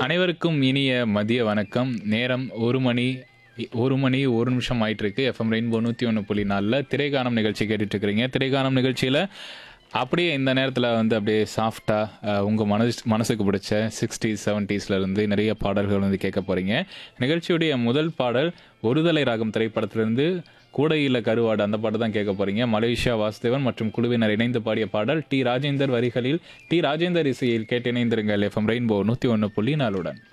அனைவருக்கும் இனிய மதிய வணக்கம் நேரம் ஒரு மணி ஒரு மணி ஒரு நிமிஷம் ஆயிட்டு இருக்கு எஃப்எம் ரெயின்போ நூற்றி ஒன்று புள்ளி நாலில் திரைக்கானம் நிகழ்ச்சி கேட்டுட்டு இருக்கிறீங்க திரைக்கானம் நிகழ்ச்சியில் அப்படியே இந்த நேரத்தில் வந்து அப்படியே சாஃப்டாக உங்கள் மனசு மனசுக்கு பிடிச்ச சிக்ஸ்டீஸ் செவன்ட்டீஸ்லேருந்து நிறைய பாடல்கள் வந்து கேட்க போகிறீங்க நிகழ்ச்சியுடைய முதல் பாடல் ஒருதலை ராகம் திரைப்படத்திலிருந்து கூடையில கருவாடு அந்த பாட்டு தான் கேட்க போறீங்க மலேசியா வாசுதேவன் மற்றும் குழுவினர் இணைந்து பாடிய பாடல் டி ராஜேந்தர் வரிகளில் டி ராஜேந்தர் இசையில் கேட்டு இணைந்திருங்கள் எஃப்எம் ரெயின்போ நூற்றி ஒன்று புள்ளி நாலுடன்